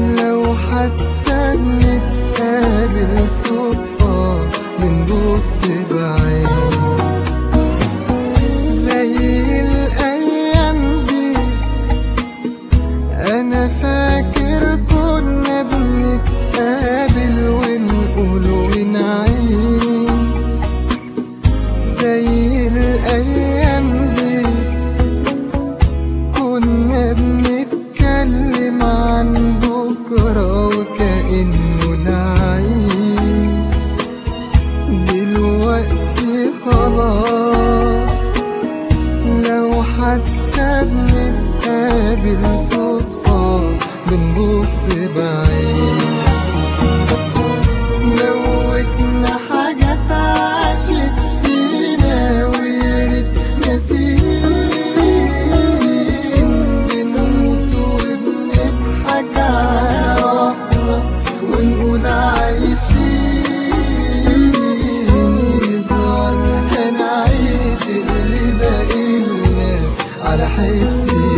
لو حتى نتقابل صدفة بنبص بعيد زي الأيام دي أنا فاكر كنا بنتقابل ونقول ونعيد زي الأيام دي كنا بنتكلم عن بكرة وكأنه نعيم دلوقتي خلاص لو حتى بنتقابل صدفة بنبص بعيد موتنا حاجات عاشت فينا وياريت ناسين بنموت وبنضحك على روحنا ونقول عايشين يظهر هنعيش اللي باقيلنا على حس